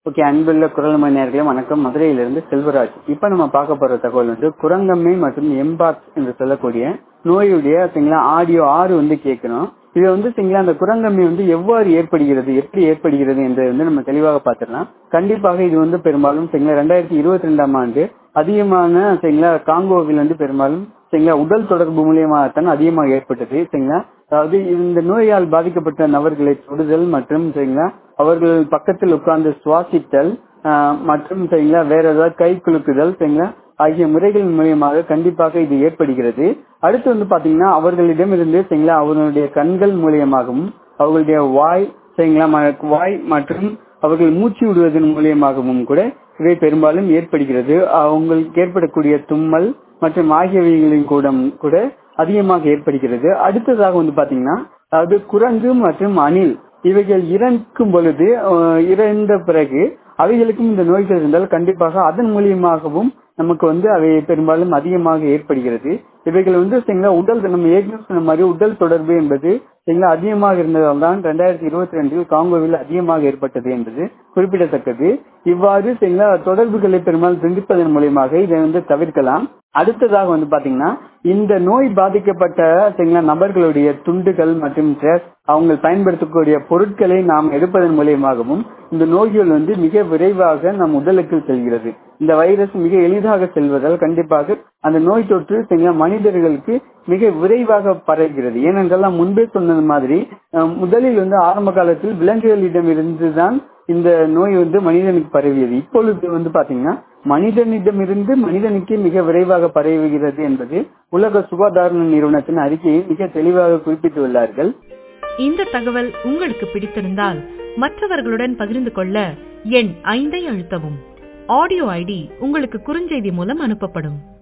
okay அன்புள்ள குரல் மணி நேர்களே வணக்கம் மதுரையிலிருந்து செல்வராஜ் இப்ப நம்ம பார்க்க போற தகவல் வந்து குரங்கம்மை மற்றும் எம்பாக்ஸ் என்று சொல்லக்கூடிய நோயுடைய சரிங்களா ஆடியோ ஆறு வந்து கேட்கணும் இது வந்து சரிங்களா அந்த குரங்கம்மை வந்து எவ்வாறு ஏற்படுகிறது எப்படி ஏற்படுகிறது என்பதை வந்து நம்ம தெளிவாக பார்த்துடலாம் கண்டிப்பாக இது வந்து பெரும்பாலும் சரிங்களா ரெண்டாயிரத்தி இருபத்தி ரெண்டாம் ஆண்டு அதிகமான சரிங்களா காங்கோவில் வந்து பெரும்பாலும் சரிங்களா உடல் தொடர்பு மூலியமாகத்தான் அதிகமாக ஏற்பட்டது சரிங்களா அதாவது இந்த நோயால் பாதிக்கப்பட்ட நபர்களை தொடுதல் மற்றும் சரிங்களா அவர்கள் பக்கத்தில் உட்கார்ந்து சுவாசித்தல் மற்றும் சரிங்களா வேற ஏதாவது கை குலுக்குதல் சரிங்களா ஆகிய முறைகள் மூலியமாக கண்டிப்பாக இது ஏற்படுகிறது அடுத்து வந்து பாத்தீங்கன்னா அவர்களிடமிருந்து சரிங்களா அவர்களுடைய கண்கள் மூலியமாகவும் அவர்களுடைய வாய் சரிங்களா வாய் மற்றும் அவர்கள் மூச்சு விடுவதன் மூலியமாகவும் கூட இவை பெரும்பாலும் ஏற்படுகிறது அவங்களுக்கு ஏற்படக்கூடிய தும்மல் மற்றும் ஆகியவைகளின் கூட கூட அதிகமாக ஏற்படுகிறது அடுத்ததாக வந்து பாத்தீங்கன்னா அதாவது குரங்கு மற்றும் அணில் இவைகள் இறக்கும் பொழுது இறந்த பிறகு அவைகளுக்கும் இந்த நோய்கள் இருந்தால் கண்டிப்பாக அதன் மூலியமாகவும் நமக்கு வந்து அவை பெரும்பாலும் அதிகமாக ஏற்படுகிறது இவைகள் வந்து சரிங்களா உடல் நம்ம ஏற்கனவே சொன்ன மாதிரி உடல் தொடர்பு என்பது சரிங்களா அதிகமாக இருந்ததால் தான் ரெண்டாயிரத்தி இருபத்தி ரெண்டில் காங்கோவில் அதிகமாக ஏற்பட்டது என்பது குறிப்பிடத்தக்கது இவ்வாறு சரிங்களா தொடர்புகளை பெரும்பாலும் துண்டிப்பதன் மூலியமாக இதை வந்து தவிர்க்கலாம் அடுத்ததாக வந்து பாத்தீங்கன்னா இந்த நோய் பாதிக்கப்பட்ட சரிங்களா நபர்களுடைய துண்டுகள் மற்றும் ட்ரெஸ் அவங்க பயன்படுத்தக்கூடிய பொருட்களை நாம் எடுப்பதன் மூலியமாகவும் இந்த நோய்கள் வந்து மிக விரைவாக நம் உடலுக்கு செல்கிறது இந்த வைரஸ் மிக எளிதாக செல்வதால் கண்டிப்பாக அந்த நோய் தொற்று சரிங்களா மனிதர்களுக்கு மிக விரைவாக பரவுகிறது ஏனென்றால் நான் முன்பே சொன்னது மாதிரி முதலில் வந்து ஆரம்ப காலத்தில் விலங்குகளிடம் இருந்துதான் இந்த நோய் வந்து மனிதனுக்கு பரவியது இப்பொழுது வந்து பாத்தீங்கன்னா மனிதனிடமிருந்து மனிதனுக்கு மிக விரைவாக பரவுகிறது என்பது உலக சுகாதார நிறுவனத்தின் அறிக்கையை மிக தெளிவாக குறிப்பிட்டுள்ளார்கள் இந்த தகவல் உங்களுக்கு பிடித்திருந்தால் மற்றவர்களுடன் பகிர்ந்து கொள்ள எண் ஐந்தை அழுத்தவும் ஆடியோ ஐடி உங்களுக்கு குறுஞ்செய்தி மூலம் அனுப்பப்படும்